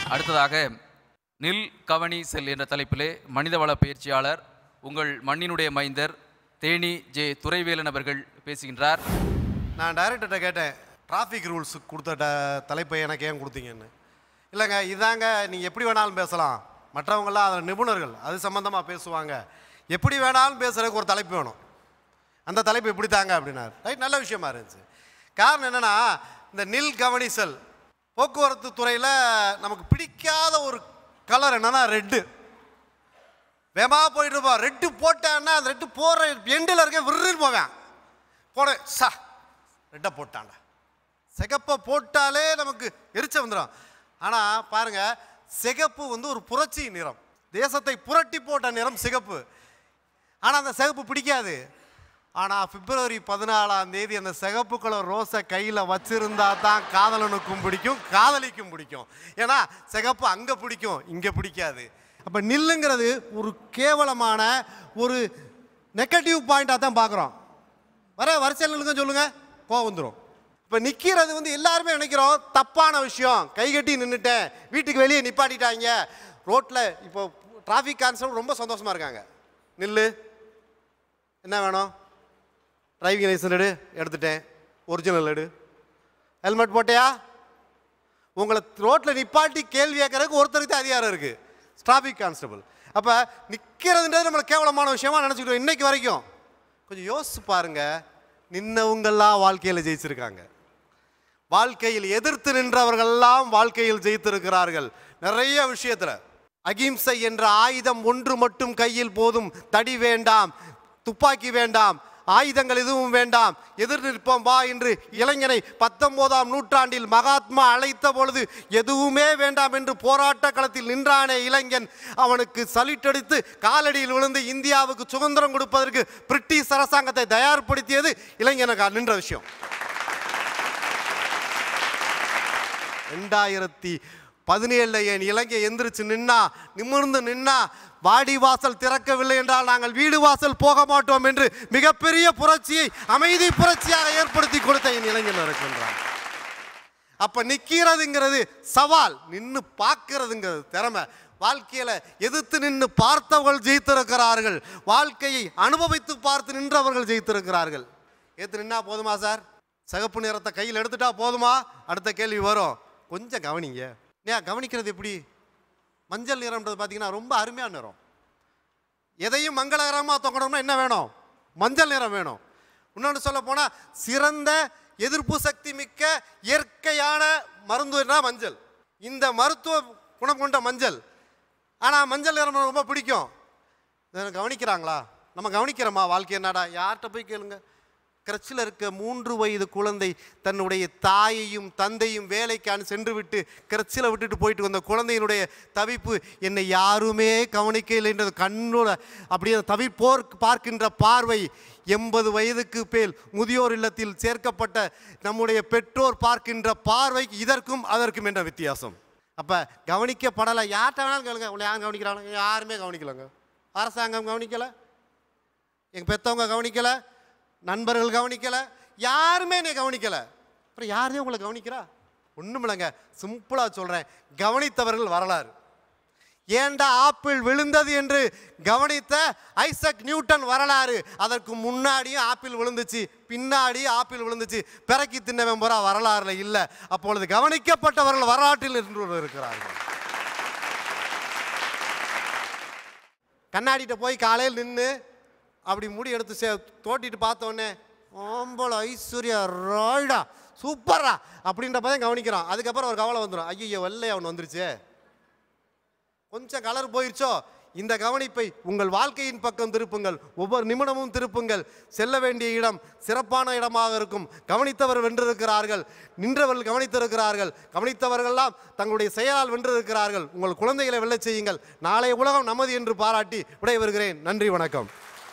அடுத்ததாக நில் கவனி செல் என்ற தலைப்பிலே மனிதவள பயிற்சியாளர் உங்கள் மண்ணினுடைய மைந்தர் தேனி ஜே துரைவேலன் அவர்கள் பேசுகின்றார் நான் டைரக்டர்கிட்ட கேட்டேன் டிராஃபிக் ரூல்ஸ் கொடுத்த ட தலைப்பை எனக்கு ஏன் கொடுத்தீங்கன்னு இல்லைங்க இதாங்க நீங்கள் எப்படி வேணாலும் பேசலாம் மற்றவங்களாம் அதில் நிபுணர்கள் அது சம்மந்தமாக பேசுவாங்க எப்படி வேணாலும் பேசுகிறதுக்கு ஒரு தலைப்பு வேணும் அந்த தலைப்பு இப்படி தாங்க அப்படின்னாரு ரைட் நல்ல விஷயமா இருந்துச்சு காரணம் என்னென்னா இந்த நில் கவனிசல் போக்குவரத்து துறையில் நமக்கு பிடிக்காத ஒரு கலர் என்னன்னா ரெட்டு வேகமாக போயிட்டு இருப்போம் ரெட்டு போட்டான்னா அந்த ரெட்டு போகிற எண்டில் இருக்க விருன்னு போவேன் போன சா ரெட்டை போட்டான்டா சிகப்பை போட்டாலே நமக்கு எரிச்ச வந்துடும் ஆனால் பாருங்க சிகப்பு வந்து ஒரு புரட்சி நிறம் தேசத்தை புரட்டி போட்ட நிறம் சிகப்பு ஆனால் அந்த சிகப்பு பிடிக்காது ஆனால் பிப்ரவரி பதினாலாம் தேதி அந்த சிகப்பு கலர் ரோஸை கையில் வச்சிருந்தா தான் காதலனுக்கும் பிடிக்கும் காதலிக்கும் பிடிக்கும் ஏன்னா சிகப்பு அங்கே பிடிக்கும் இங்கே பிடிக்காது அப்போ நில்லுங்கிறது ஒரு கேவலமான ஒரு நெகட்டிவ் பாயிண்டாக தான் பார்க்குறோம் வர வரிசையில் நில்லுங்க சொல்லுங்க கோவம் வந்துடும் இப்போ நிற்கிறது வந்து எல்லாருமே நினைக்கிறோம் தப்பான விஷயம் கை கட்டி நின்றுட்டேன் வீட்டுக்கு வெளியே நிப்பாட்டிட்டாங்க ரோட்டில் இப்போ டிராஃபிக் கான்ஸ்டபிள் ரொம்ப சந்தோஷமாக இருக்காங்க நில்லு என்ன வேணும் டிரைவிங் லைசன்ஸ் எடு எடுத்துட்டேன் ஒரிஜினல் எடு ஹெல்மெட் போட்டியா உங்களை ரோட்டில் நிப்பாட்டி கேள்வி கேட்கறதுக்கு ஒருத்தருக்கு தான் அதிகாரம் இருக்குது டிராஃபிக் கான்ஸ்டபிள் அப்போ நிற்கிறதுன்றது நம்மளுக்கு கேவலமான விஷயமா நினச்சிக்கிட்டோம் இன்னைக்கு வரைக்கும் கொஞ்சம் யோசிச்சு பாருங்க நின்னவங்கெல்லாம் வாழ்க்கையில் ஜெயிச்சிருக்காங்க வாழ்க்கையில் எதிர்த்து நின்றவர்கள்லாம் வாழ்க்கையில் ஜெயித்திருக்கிறார்கள் நிறைய விஷயத்தில் அகிம்சை என்ற ஆயுதம் ஒன்று மட்டும் கையில் போதும் தடி வேண்டாம் துப்பாக்கி வேண்டாம் ஆயுதங்கள் எதுவும் வேண்டாம் எதிர் நிற்போம் வா என்று இளைஞனை பத்தொன்பதாம் நூற்றாண்டில் மகாத்மா அழைத்த பொழுது எதுவுமே வேண்டாம் என்று போராட்ட களத்தில் நின்றானே இளைஞன் அவனுக்கு சலிட்டடித்து காலடியில் விழுந்து இந்தியாவுக்கு சுதந்திரம் கொடுப்பதற்கு பிரிட்டிஷ் அரசாங்கத்தை தயார்படுத்தியது இளைஞனுக்கு நின்ற விஷயம் ரெண்டாயிரத்தி பதினேழுல என் இலங்கை எந்திரிச்சு நின்னா நிமிர்ந்து நின்னா வாடி வாசல் திறக்கவில்லை என்றால் நாங்கள் வீடு வாசல் போக மாட்டோம் என்று மிகப்பெரிய புரட்சியை அமைதி புரட்சியாக ஏற்படுத்தி கொடுத்த என் இளைஞன் இருக்கின்றான் அப்ப நிக்கிறதுங்கிறது சவால் நின்னு பார்க்கிறதுங்கிறது திறமை வாழ்க்கையில எதிர்த்து நின்று பார்த்தவர்கள் ஜெயித்திருக்கிறார்கள் வாழ்க்கையை அனுபவித்து பார்த்து நின்றவர்கள் ஜெயித்திருக்கிறார்கள் ஏத்து நின்னா போதுமா சார் சிகப்பு நிறத்தை கையில் எடுத்துட்டா போதுமா அடுத்த கேள்வி வரும் கொஞ்சம் கவனிங்க ஏன் கவனிக்கிறது எப்படி மஞ்சள் நிறம்ன்றது பார்த்தீங்கன்னா ரொம்ப அருமையான நிறம் எதையும் மங்களகரமாக தொங்கணும்னா என்ன வேணும் மஞ்சள் நிறம் வேணும் இன்னொன்று சொல்ல போனால் சிறந்த எதிர்ப்பு சக்தி மிக்க இயற்கையான மருந்துனா மஞ்சள் இந்த மருத்துவ குணம் கொண்ட மஞ்சள் ஆனால் மஞ்சள் நிறம் ரொம்ப பிடிக்கும் இதை கவனிக்கிறாங்களா நம்ம கவனிக்கிறோமா வாழ்க்கை என்னடா யார்கிட்ட போய் கேளுங்க கிரச்சில் இருக்க மூன்று வயது குழந்தை தன்னுடைய தாயையும் தந்தையும் வேலைக்கான சென்று விட்டு கிரச்சில் விட்டுட்டு போயிட்டு வந்த குழந்தையினுடைய தவிப்பு என்னை யாருமே கவனிக்கலைன்றது கண்ணோட அப்படியே தவிப்போர் பார்க்கின்ற பார்வை எண்பது வயதுக்கு மேல் முதியோர் இல்லத்தில் சேர்க்கப்பட்ட நம்முடைய பெற்றோர் பார்க்கின்ற பார்வைக்கு இதற்கும் அதற்கும் என்ற வித்தியாசம் அப்போ கவனிக்கப்படலை யார்கிட்ட வேணாலும் கேளுங்க உங்களை யாரும் கவனிக்கிறாங்க யாருமே கவனிக்கலைங்க அரசாங்கம் கவனிக்கலை எங்கள் பெற்றவங்க கவனிக்கலை நண்பர்கள் கவனிக்கலை யாருமே என்னை கவனிக்கலை அப்புறம் யாருமே உங்களை கவனிக்கிறா ஒன்றுமில்லைங்க சிம்பிளாக சொல்கிறேன் கவனித்தவர்கள் வரலாறு ஏண்டா ஆப்பிள் விழுந்தது என்று கவனித்த ஐசக் நியூட்டன் வரலாறு அதற்கு முன்னாடியும் ஆப்பிள் விழுந்துச்சு பின்னாடி ஆப்பிள் விழுந்துச்சு பிறக்கி தின்னவன் போறா வரலாறுல இல்லை அப்பொழுது கவனிக்கப்பட்டவர்கள் வரலாற்றில் இன்று இருக்கிறார்கள் கண்ணாடிட்ட போய் காலையில் நின்று அப்படி முடி எடுத்து சே தோட்டிட்டு பார்த்தோன்னே ஆம்பள ஐஸ்வர்யா ராய்டா சூப்பரா அப்படின்றப்ப தான் கவனிக்கிறான் அதுக்கப்புறம் ஒரு கவலை வந்துடும் ஐயோ வெள்ளை அவன் வந்துருச்சே கொஞ்சம் கலர் போயிருச்சோ இந்த கவனிப்பை உங்கள் வாழ்க்கையின் பக்கம் திருப்புங்கள் ஒவ்வொரு நிமிடமும் திருப்புங்கள் செல்ல வேண்டிய இடம் சிறப்பான இடமாக இருக்கும் கவனித்தவர் வென்றிருக்கிறார்கள் நின்றவர்கள் கவனித்திருக்கிறார்கள் கவனித்தவர்கள்லாம் தங்களுடைய செயலால் வென்றிருக்கிறார்கள் உங்கள் குழந்தைகளை வெல்லச் செய்யுங்கள் நாளைய உலகம் நமது என்று பாராட்டி விடைபெறுகிறேன் நன்றி வணக்கம்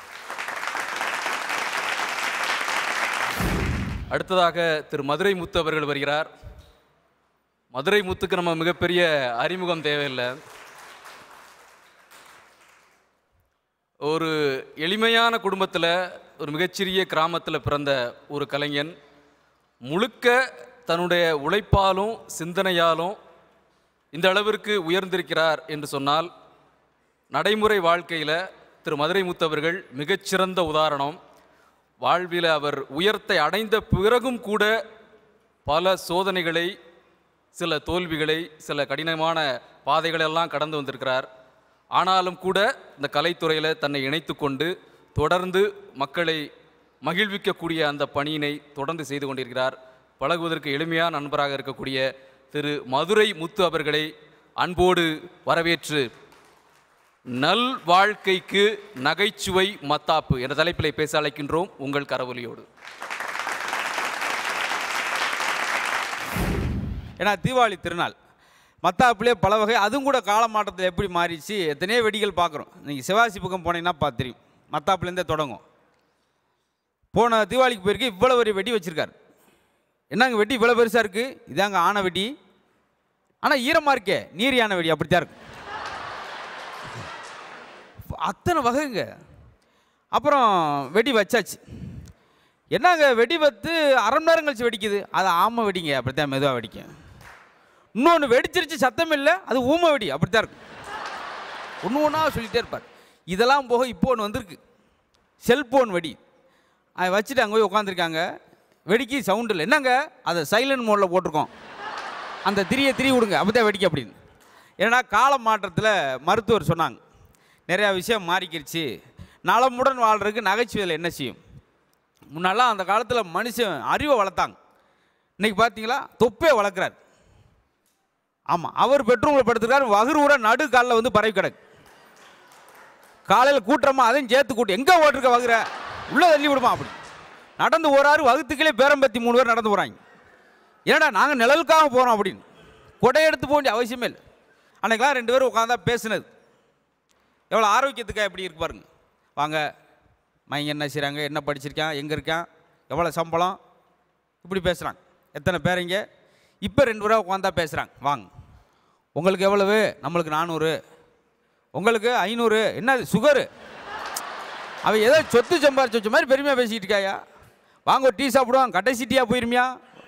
அடுத்ததாக திரு மதுரை முத்து அவர்கள் வருகிறார் மதுரை முத்துக்கு நம்ம மிகப்பெரிய அறிமுகம் தேவையில்லை ஒரு எளிமையான குடும்பத்தில் ஒரு மிகச்சிறிய கிராமத்தில் பிறந்த ஒரு கலைஞன் முழுக்க தன்னுடைய உழைப்பாலும் சிந்தனையாலும் இந்த அளவிற்கு உயர்ந்திருக்கிறார் என்று சொன்னால் நடைமுறை வாழ்க்கையில் திரு மதுரை முத்தவர்கள் மிகச்சிறந்த உதாரணம் வாழ்வில் அவர் உயரத்தை அடைந்த பிறகும் கூட பல சோதனைகளை சில தோல்விகளை சில கடினமான பாதைகளெல்லாம் கடந்து வந்திருக்கிறார் ஆனாலும் கூட இந்த கலைத்துறையில் தன்னை இணைத்து கொண்டு தொடர்ந்து மக்களை மகிழ்விக்கக்கூடிய அந்த பணியினை தொடர்ந்து செய்து கொண்டிருக்கிறார் பழகுவதற்கு எளிமையான நண்பராக இருக்கக்கூடிய திரு மதுரை முத்து அவர்களை அன்போடு வரவேற்று நல் வாழ்க்கைக்கு நகைச்சுவை மத்தாப்பு என்ற தலைப்பிலே பேச அழைக்கின்றோம் உங்கள் கரவொலியோடு ஏன்னா தீபாவளி திருநாள் மத்தாப்புலேயே பல வகை அதுவும் கூட காலமாற்றத்தில் எப்படி மாறிச்சு எத்தனையோ வெடிகள் பார்க்குறோம் நீங்கள் சிவாசி பக்கம் போனீங்கன்னா பார்த்து தெரியும் மத்தாப்புலேருந்தே தொடங்கும் போன தீபாவளிக்கு போயிருக்கு இவ்வளோ ஒரு வெடி வச்சுருக்காரு என்னங்க வெடி இவ்வளோ பெருசாக இருக்குது இதாங்க ஆன வெடி ஆனால் ஈரமாக இருக்கே நீர் யானை வெடி அப்படித்தான் இருக்கும் அத்தனை வகைங்க அப்புறம் வெடி வச்சாச்சு என்னங்க வெடி வத்து அரை மணி நேரம் கழிச்சு வெடிக்குது அது ஆமை வெடிங்க அப்படித்தான் மெதுவாக வெடிக்கும் இன்னொன்று வெடிச்சிருச்சு சத்தம் இல்லை அது ஊமை வெடி அப்படித்தான் இருக்கும் ஒன்று ஒன்றா சொல்லிகிட்டே இருப்பார் இதெல்லாம் போக இப்போ ஒன்று வந்திருக்கு செல்போன் வெடி அதை வச்சுட்டு அங்கே போய் உட்காந்துருக்காங்க வெடிக்கு சவுண்ட் இல்லை என்னங்க அதை சைலண்ட் மோடில் போட்டிருக்கோம் அந்த திரியை திரி விடுங்க அப்பதான் வெடிக்க அப்படின்னு ஏன்னா கால மாற்றத்தில் மருத்துவர் சொன்னாங்க நிறையா விஷயம் மாறிக்கிருச்சு நலமுடன் வாழ்றதுக்கு நகைச்சுவையில் என்ன செய்யும் முன்னெல்லாம் அந்த காலத்தில் மனுஷன் அறிவை வளர்த்தாங்க இன்னைக்கு பார்த்தீங்களா தொப்பே வளர்க்குறாரு ஆமாம் அவர் பெட்ரூமில் படுத்துருக்காரு வகுறு ஊர நடு காலில் வந்து பரவி கிடக்கு காலையில் கூட்டுறமா அதையும் சேர்த்து கூட்டு எங்கே ஓட்டிருக்க வகுற உள்ளே தள்ளி விடுமா அப்படி நடந்து போறாரு வகுத்துக்களே பேரம்பத்தி மூணு பேர் நடந்து போகிறாங்க ஏடா நாங்கள் நிழலுக்காக போகிறோம் அப்படின்னு கொடை எடுத்து போக வேண்டிய அவசியமே இல்லை அன்னைக்கெல்லாம் ரெண்டு பேரும் உட்காந்தா பேசுனது எவ்வளோ ஆரோக்கியத்துக்காக எப்படி இருக்கு பாருங்க வாங்க மைங்க என்ன செய்கிறாங்க என்ன படிச்சிருக்கான் எங்கே இருக்கான் எவ்வளோ சம்பளம் இப்படி பேசுகிறாங்க எத்தனை பேரைங்க இப்போ ரெண்டு பேரா உட்காந்தா பேசுகிறாங்க வாங்க உங்களுக்கு எவ்வளவு நம்மளுக்கு நானூறு உங்களுக்கு ஐநூறு என்னது சுகரு அவன் ஏதோ சொத்து சம்பாரிச்சு வச்ச மாதிரி பெருமையாக பேசிக்கிட்டு இருக்காயா வாங்க ஒரு டீ சாப்பிடுவான் கடைசி டீயாக போயிருமியா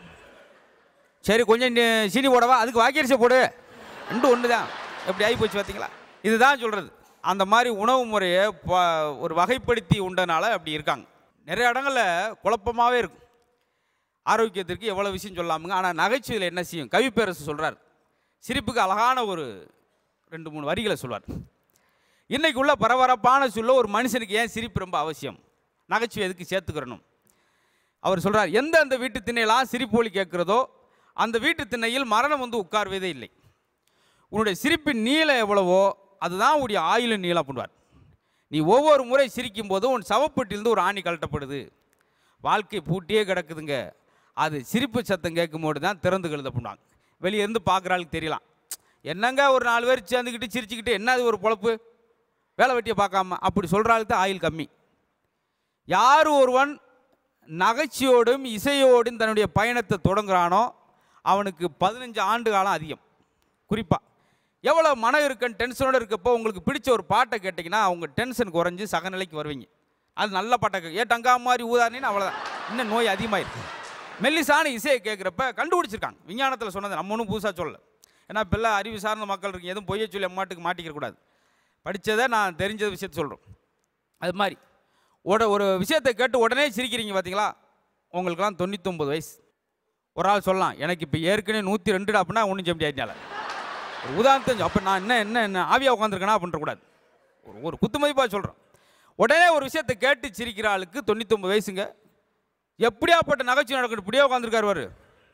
சரி கொஞ்சம் நீ- சீனி போடவா அதுக்கு வாக்கியரிசி போடு ரெண்டும் ஒன்று தான் எப்படி ஆகி போச்சு பார்த்தீங்களா இதுதான் சொல்கிறது அந்த மாதிரி உணவு முறையை ப- ஒரு வகைப்படுத்தி உண்டனால அப்படி இருக்காங்க நிறைய இடங்களில் குழப்பமாகவே இருக்கும் ஆரோக்கியத்திற்கு எவ்வளோ விஷயம் சொல்லாமுங்க ஆனால் நகைச்சுவையில் என்ன செய்யும் கவிப்பேரசு சொல்கிறார் சிரிப்புக்கு அழகான ஒரு ரெண்டு மூணு வரிகளை சொல்வார் இன்னைக்கு உள்ள பரபரப்பான சொல்ல ஒரு மனுஷனுக்கு ஏன் சிரிப்பு ரொம்ப அவசியம் நகைச்சுவை எதுக்கு சேர்த்துக்கிறணும் அவர் சொல்றார் எந்த அந்த வீட்டு திண்ணையெல்லாம் சிரிப்பொலி கேட்கிறதோ அந்த வீட்டு திண்ணையில் மரணம் வந்து உட்கார்வதே இல்லை உன்னுடைய சிரிப்பின் நீளம் எவ்வளவோ அதுதான் உடைய ஆயுளின் நீளம் பண்ணுவார் நீ ஒவ்வொரு முறை சிரிக்கும் போதும் உன் சவப்பெட்டிலிருந்து ஒரு ஆணி கழட்டப்படுது வாழ்க்கை பூட்டியே கிடக்குதுங்க அது சிரிப்பு சத்தம் கேட்கும்போது தான் திறந்து கழுத பண்ணுவாங்க வெளியே இருந்து பார்க்குற ஆளுக்கு தெரியலாம் என்னங்க ஒரு நாலு பேர் சேர்ந்துக்கிட்டு சிரிச்சுக்கிட்டு என்னது ஒரு பொழப்பு வேலை வெட்டியை பார்க்காம அப்படி சொல்கிற ஆளுக்கு தான் ஆயுள் கம்மி யார் ஒருவன் நகைச்சுவோடும் இசையோடும் தன்னுடைய பயணத்தை தொடங்குறானோ அவனுக்கு பதினஞ்சு ஆண்டு காலம் அதிகம் குறிப்பாக எவ்வளோ மன இருக்கன் டென்ஷனோடு இருக்கப்போ உங்களுக்கு பிடிச்ச ஒரு பாட்டை கேட்டிங்கன்னா அவங்க டென்ஷன் குறைஞ்சு சகநிலைக்கு வருவீங்க அது நல்ல பாட்டை கே- ஏ டங்கா மாதிரி ஊதாரின்னு அவ்வளோதான் இன்னும் நோய் அதிகமாயிருக்கு மெல்லிசான இசையை கேட்குறப்ப கண்டுபிடிச்சிருக்காங்க விஞ்ஞானத்தில் சொன்னது நம்ம ஒன்றும் புதுசாக சொல்லல ஏன்னா இப்போல்லாம் அறிவு சார்ந்த மக்கள் இருக்கு எதுவும் பொய்யை சொல்லி அம்மாட்டுக்கு மாட்டிக்க கூடாது படித்ததை நான் தெரிஞ்ச விஷயத்த சொல்கிறோம் அது மாதிரி உட ஒரு விஷயத்தை கேட்டு உடனே சிரிக்கிறீங்க பார்த்தீங்களா உங்களுக்கெல்லாம் தொண்ணூத்தொம்பது வயசு ஒரு ஆள் சொல்லலாம் எனக்கு இப்போ ஏற்கனவே நூற்றி ரெண்டு அப்படின்னா ஒன்றும் செய்ய முடியாது ஒரு உதாரணத்தை அப்போ நான் என்ன என்ன என்ன ஆவியாக உட்காந்துருக்கேனா அப்படின்ற கூடாது ஒரு ஒரு குத்துமதிப்பாக சொல்கிறேன் உடனே ஒரு விஷயத்தை கேட்டு சிரிக்கிற ஆளுக்கு தொண்ணூத்தொம்பது வயசுங்க எப்படியாப்பட்ட நகைச்சுவை நடக்கணும் இப்படியே உட்காந்துருக்காரு அவர்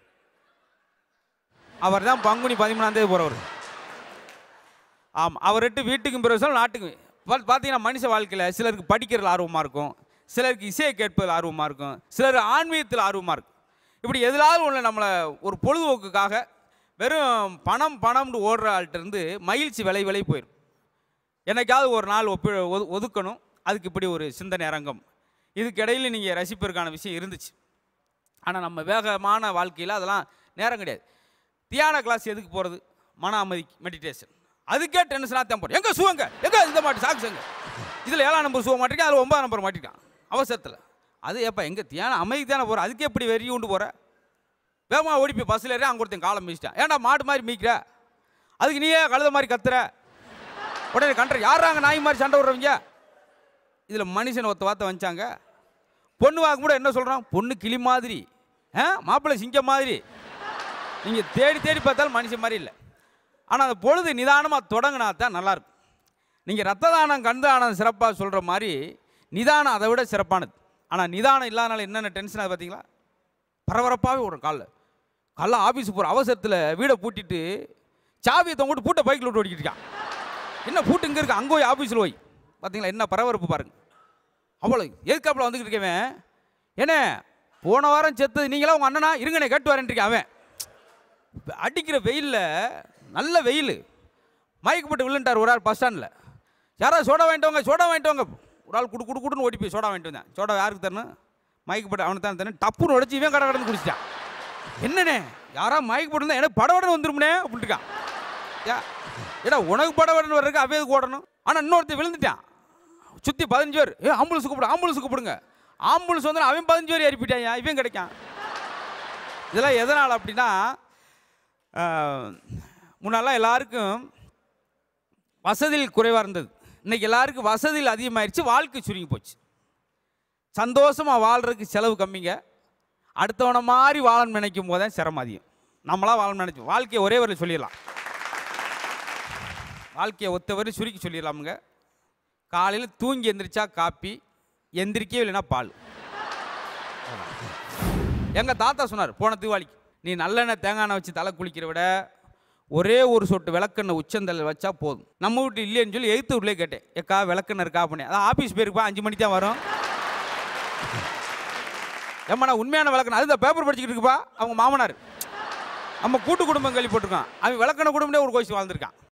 அவர் தான் பங்குனி பதிமூணாம் தேதி போகிறவர் ஆமாம் அவர்கிட்ட வீட்டுக்கும் பிரவேசம் நாட்டுக்கும் பா- பார்த்தீங்கன்னா மனுஷ வாழ்க்கையில் சிலருக்கு படிக்கிறதுல ஆர்வமாக இருக்கும் சிலருக்கு இசையை கேட்பதில் ஆர்வமாக இருக்கும் சிலர் ஆன்மீகத்தில் ஆர்வமாக இருக்கும் இப்படி எதிலாவது ஒன்று நம்மளை ஒரு பொழுதுபோக்குக்காக வெறும் பணம் பணம்னு ஓடுற ஆள்கிட்ட இருந்து மகிழ்ச்சி விலை விலை போயிடும் என்னைக்காவது ஒரு நாள் ஒப்பி ஒது ஒதுக்கணும் அதுக்கு இப்படி ஒரு சிந்தனை அரங்கம் இதுக்கு இடையில நீங்கள் ரசிப்பதற்கான விஷயம் இருந்துச்சு ஆனால் நம்ம வேகமான வாழ்க்கையில் அதெல்லாம் நேரம் கிடையாது தியான கிளாஸ் எதுக்கு போகிறது மன அமைதி மெடிடேஷன் அதுக்கே டென்ஷனாக தான் போகிறோம் எங்கே சுவங்க எங்கே இந்த மாட்டு சாக்ஸ் எங்க இதில் ஏழாம் நம்பர் சுவ மாட்டிருக்கேன் அதில் ஒன்பதாம் நம்பர் மாட்டிருக்கான் அவசரத்தில் அது எப்போ எங்கே தியான அமைதி தானே போகிற அதுக்கே எப்படி வெறி உண்டு போகிற வேகமாக ஓடி போய் பஸ்ஸில் ஏறி அங்கே ஒருத்தன் காலம் மீச்சிட்டான் ஏன்டா மாடு மாதிரி மீக்கிற அதுக்கு நீயே கழுத மாதிரி கத்துற உடனே கண்ட யாராங்க நாய் மாதிரி சண்டை விடுறவங்க இதில் மனுஷன் ஒருத்த வார்த்தை வந்தாங்க பொண்ணு வாக்கு கூட என்ன சொல்கிறான் பொண்ணு கிளி மாதிரி ஆ மாப்பிள்ளை சிங்கம் மாதிரி நீங்கள் தேடி தேடி பார்த்தாலும் மனுஷன் மாதிரி இல்லை ஆனால் அந்த பொழுது நிதானமாக தொடங்கினா தான் நல்லாயிருக்கும் நீங்கள் ரத்த தானம் கண் தானம் சிறப்பாக சொல்கிற மாதிரி நிதானம் அதை விட சிறப்பானது ஆனால் நிதானம் இல்லாதனால என்னென்ன டென்ஷன் ஆகுது பார்த்தீங்களா பரபரப்பாகவே ஒரு காலில் காலைல ஆஃபீஸுக்கு போகிற அவசரத்தில் வீடை பூட்டிட்டு சாவியை தொங்கிட்டு பூட்டை பைக்கில் விட்டு ஓடிக்கிட்டு இருக்கான் என்ன பூட்டு இங்கே இருக்கு அங்கே போய் ஆஃபீஸில் போய் பார்த்தீங்களா என்ன பரபரப்பு பாருங்க அவ்வளோ எதுக்காப்புல வந்துக்கிட்டு இருக்கவன் என்ன போன வாரம் செத்தது நீங்களா உங்கள் அண்ணனா இருங்கண்ணே கேட்டு வரேன்ட்டு அவன் அடிக்கிற வெயிலில் நல்ல வெயில் மயக்கப்பட்டு விழுந்துட்டார் ஒரு ஆள் பஸ் ஸ்டாண்டில் யாராவது சோடா வாங்கிட்டு வாங்க சோடா வாங்கிட்டு வாங்க ஒரு ஆள் குடு குடு குடுன்னு ஓடி போய் சோடா வாங்கிட்டு வந்தேன் சோடா யாருக்கு தரணும் மயக்கப்பட்டு அவனுக்கு தான் தரணும் டப்புன்னு உடச்சி இவன் கடை கடந்து குடிச்சிட்டான் என்னண்ணே யாரா மயக்கப்பட்டு இருந்தா எனக்கு படவடன் வந்துருமுனே அப்படின்ட்டுருக்கான் ஏ ஏடா உனக்கு படவடன் வர்றதுக்கு அவன் எதுக்கு ஓடணும் ஆனால் இன்னொருத்தன் விழுந்துட்டான் சுற்றி பதினஞ்சு பேர் ஏ ஆம்புலன்ஸ் கூப்பிடு ஆம்புலன்ஸ் கூப்பிடுங்க ஆம்புலன்ஸ் வந்து அவன் பதினஞ்சு பேர் ஏறிப்பிட்டான் இவன் கிடைக்கான் இதெல்லாம் எதனால் அப்படின்னா ஆஹ், முன்னெல்லாம் எல்லாருக்கும் வசதியில் குறைவாக இருந்தது இன்னைக்கு எல்லாருக்கும் வசதியில் அதிகமாயிருச்சு வாழ்க்கை சுருங்கி போச்சு சந்தோஷமாக வாழ்றதுக்கு செலவு கம்மிங்க அடுத்தவனை மாதிரி வாழணும்னு நினைக்கும் போது தான் சிரமம் அதிகம் நம்மளா வாழணும்னு நினைச்சோம் வாழ்க்கையை ஒரே வரை சொல்லிடலாம் வாழ்க்கையை ஒத்த வரை சுருக்கி சொல்லிடலாமுங்க காலையில் தூங்கி எந்திரிச்சா காப்பி எந்திரிக்கவே இல்லைன்னா பால் எங்கள் தாத்தா சொன்னார் போன தீபாவளிக்கு நீ நல்லெண்ணெய் தேங்காய் எண்ணெய் வச்சு தலை குளிக்கிற விட ஒரே ஒரு சொட்டு விளக்கெண்ணெய் உச்சந்தலை வச்சா போதும் நம்ம வீட்டு இல்லைன்னு சொல்லி எய்த்து வீட்லேயே கேட்டேன் ஏக்கா விளக்கெண்ணெய் இருக்கா பண்ணி அதான் ஆஃபீஸ் போயிருப்பா அஞ்சு மணிக்கு தான் வரும் ஏம்மா நான் உண்மையான விளக்கெண்ணெய் அதுதான் பேப்பர் படிச்சுக்கிட்டு இருக்குப்பா அவங்க மாமனார் நம்ம கூட்டு குடும்பம் கேள்விப்பட்டிருக்கோம் அவன் விளக்கெண்ணெய் குடும்பமே ஒரு கோஷம் வாழ்ந்திருக்கான்